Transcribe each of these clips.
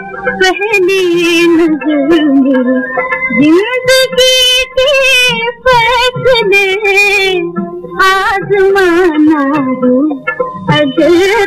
पहली नजर मेरी जिंदगी के फैसले आजमाना हो अगर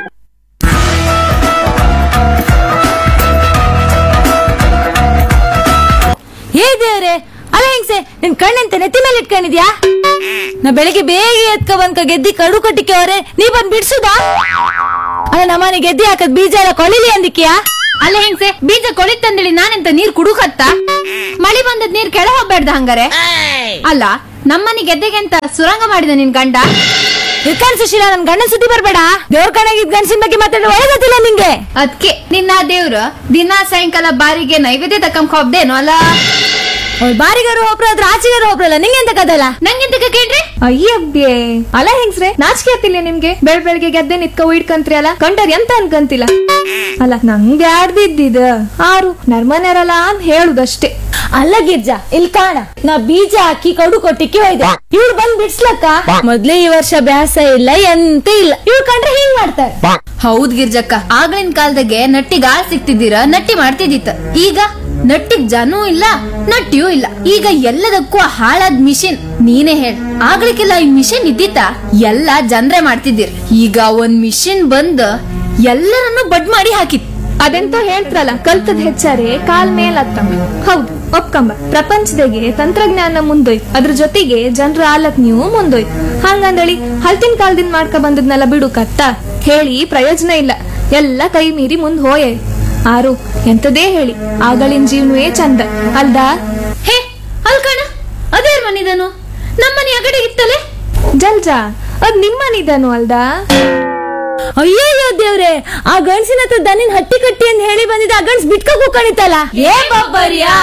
ಏ ದೇವ್ರೆ ಅಲ್ಲ ಹೆಂಗ್ಸೆ ನಿನ್ ಕಣ್ಣಂತೆ ನೆತ್ತಿ ಮೇಲೆ ಇಟ್ಕೊಂಡಿದ್ಯಾ ನಾ ಬೆಳಿಗ್ಗೆ ಬೇಗ ಎತ್ಕ ಬಂದ್ಕ ಗೆದ್ದಿ ಕಡು ಕಟ್ಟಿಕೆ ಅವ್ರೆ ನೀ ಬಂದ್ ಬಿಡ್ಸುದಾ ಅಲ್ಲ ನಮ್ಮನೆ ಗೆದ್ದಿ ಹಾಕದ್ ಬೀಜ ಎಲ್ಲ ಕೊಳಿಲಿ ಅಂದಿಕ್ಯಾ ಅಲ್ಲ ಹೆಂಗ್ಸೆ ಬೀಜ ಕೊಳಿತಂದೇಳಿ ನಾನೆಂತ ನೀರ್ ಕುಡುಕತ್ತ ಮಳಿ ಬಂದದ್ ನೀರ್ ಕೆಳ ಹೋಗ್ಬೇಡ್ದ ಹಂಗಾರೆ ಅಲ್ಲ ನಮ್ಮನೆ ಗೆದ್ದೆಗೆ ಅಂತ ಸುರಂಗ ಮಾಡಿದ ನಿನ್ ಗಂಡ ಇರ್ಕಾನ್ ಸುಶೀಲ ನನ್ ಗಂಡನ್ ಸುದ್ದಿ ಬರ್ಬೇಡ ದೇವ್ರ ಕಣಗಿದ್ ಗಂಡಸಿನ ಬಗ್ಗೆ ಮಾತಾಡೋ ಒಳಗತ್ತಿಲ್ಲ ನಿಂಗೆ ಅದ್ಕೆ ನಿನ್ನ ದೇವ್ರು ದಿನ ಸಾಯಂಕಾಲ ಬಾರಿಗೆ ನೈವೇದ್ಯ ತಕ್ಕಂಕ ಹೋಗ್ದೇನೋ ಅಲ್ಲ ಅವ್ಳ್ ಬಾರಿಗಾರು ಒಬ್ರು ಅದ್ರ ಆಚೆಗಾರು ಒಬ್ರಲ್ಲ ನಿಂಗೆ ಎಂತ ಕದಲ್ಲ ನಂಗೆಂತ ಕೇಳ್ರಿ ಅಯ್ಯಬ್ಯೆ ಅಲ್ಲ ಹೆಂಗ್ಸ್ರೆ ನಾಚಿಕೆ ಆತಿಲ್ಲ ನಿಮ್ಗೆ ಬೆಳ್ ಬೆಳಗ್ಗೆ ಗೆದ್ದೆ ನಿತ್ಕ ಇಡ್ಕಂತ್ರಿ ಅಲ್ಲ ಕಂಡರ್ ಎಂತ ಅನ್ಕಂತಿಲ್ಲ ಅಲ್ಲ ನಂಗ್ ಬ್ಯಾಡ್ದಿದ್ದಿದ ಆರು ನರ್ಮನೆರಲ್ಲ ಅಂತ ಹೇಳುದಷ್ಟೇ ಅಲ್ಲ ಗಿರ್ಜಾ ಇಲ್ಲಿ ಕಾಣ ನಾ ಬೀಜ ಹಾಕಿ ಕಡು ಕೊಟ್ಟಿಕ್ಕೆ ಹೋಯ್ದೆ ಇವ್ಳು ಬಂದ್ ಬಿಡ್ಸ್ಲಕ್ಕ ಮೊದ್ಲೇ ಈ ವರ್ಷ ಬ್ಯಾಸ ಇಲ್ಲ ಎಂತ ಇಲ್ಲ ಇವ್ಳು ಕಂಡ್ರೆ ಹಿಂಗ್ ಮಾಡ್ತಾರೆ ಹೌದ್ ಗಿರ್ಜಕ್ಕ ಆಗ್ಲಿನ ಕಾಲದಾಗೆ ನಟ್ಟಿಗ್ ಆಳ್ ಸಿಕ್ತಿದ್ದೀರ ನಟ್ಟಿ ಮಾಡ್ತಿದ್ದಿತ್ತ ಈಗ ನಟ್ಟಿಗ್ ಜನೂ ಇಲ್ಲ ನಟ್ಟಿಯೂ ಇಲ್ಲ ಈಗ ಎಲ್ಲದಕ್ಕೂ ಹಾಳಾದ್ ಮಿಷಿನ್ ನೀನೇ ಹೇಳ ಆಗ್ಲಿಕ್ಕೆಲ್ಲ ಈ ಮಿಷಿನ್ ಇದ್ದಿತ್ತ ಎಲ್ಲ ಜನ್ರೆ ಮಾಡ್ತಿದ್ದೀರ್ ಈಗ ಒಂದ್ ಮಿಷಿನ್ ಬಂದ್ ಎಲ್ಲರನ್ನು ಬಡ್ ಮಾಡಿ ಹಾಕಿತ್ ಅದೆಂತೋ ಹೇಳ್ತಾರಲ್ಲ ಕಲ್ತದ್ ಹೆಚ್ಚಾರೆ ಕಾಲ್ ಮೇಲ್ ಹತ್ತಂಬ ಹೌದು ಒಪ್ಕಂಬ ಪ್ರಪಂಚದಾಗೆ ತಂತ್ರಜ್ಞಾನ ಮುಂದೋಯ್ತು ಅದ್ರ ಜೊತೆಗೆ ಜನರ ಆಲಕ್ ನೀವು ಮುಂದೋಯ್ತು ಹಂಗಂದಳಿ ಹಲ್ತಿನ ಕಾಲದಿಂದ ಮಾಡ್ಕ ಬಂದದ್ನೆಲ್ಲ ಬಿಡು ಕತ್ತ ಹೇಳಿ ಪ್ರಯೋಜನ ಇಲ್ಲ ಎಲ್ಲ ಕೈ ಮೀರಿ ಮುಂದ್ ಹೋಯೆ ಆರು ಎಂತದೇ ಹೇಳಿ ಆಗಳಿನ ಜೀವನವೇ ಚಂದ ಅಲ್ದಾ ಹೇ ಅಲ್ಕಣ ಅದೇರ್ ಮನಿದನು ನಮ್ಮನೆ ಅಗಡೆ ಇತ್ತಲೆ ಜಲ್ಜಾ ಅದ್ ನಿಮ್ಮನಿದನು ಅಲ್ದಾ ಅಯ್ಯಯ್ಯೋ ದೇವ್ರೆ ಆ ಗಂಡ್ಸಿನ ಹತ್ರ ದನಿನ್ ಹಟ್ಟಿ ಕಟ್ಟಿ ಅಂತ ಹೇಳಿ ಬಂದಿದ್ದ ಆ ಗಂಡ್ಸ್ ಬಿಟ್ಕ ಕೂಕಣಿತಲ್ಲ ಏ ಬಬ್ಬರಿಯಾ